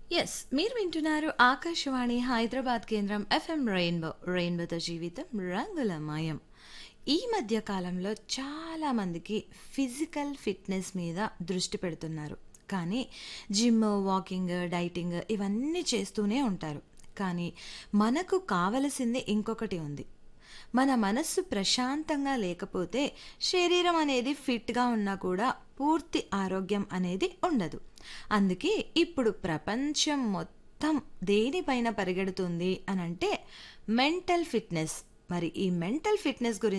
yes మీరు వింటున్నారు ఆకాశవాణి హైదరాబాద్ కేంద్రం ఎఫ్ఎం రెయిన్బో రెయిన్బోతో జీవితం రంగులమయం ఈ మధ్య కాలంలో చాలా మందికి ఫిజికల్ ఫిట్నెస్ మీద దృష్టి పెడుతున్నారు కానీ జిమ్ వాకింగ్ డైటింగ్ ఇవన్నీ చేస్తూనే ఉంటారు కానీ మనకు కావలసింది ఇంకొకటి ఉంది మన మనస్సు ప్రశాంతంగా లేకపోతే శరీరం అనేది ఫిట్గా ఉన్నా కూడా పూర్తి ఆరోగ్యం అనేది ఉండదు అందుకే ఇప్పుడు ప్రపంచం మొత్తం దేనిపైన పరిగెడుతుంది అని అంటే మెంటల్ ఫిట్నెస్ మరి ఈ మెంటల్ ఫిట్నెస్ గురించి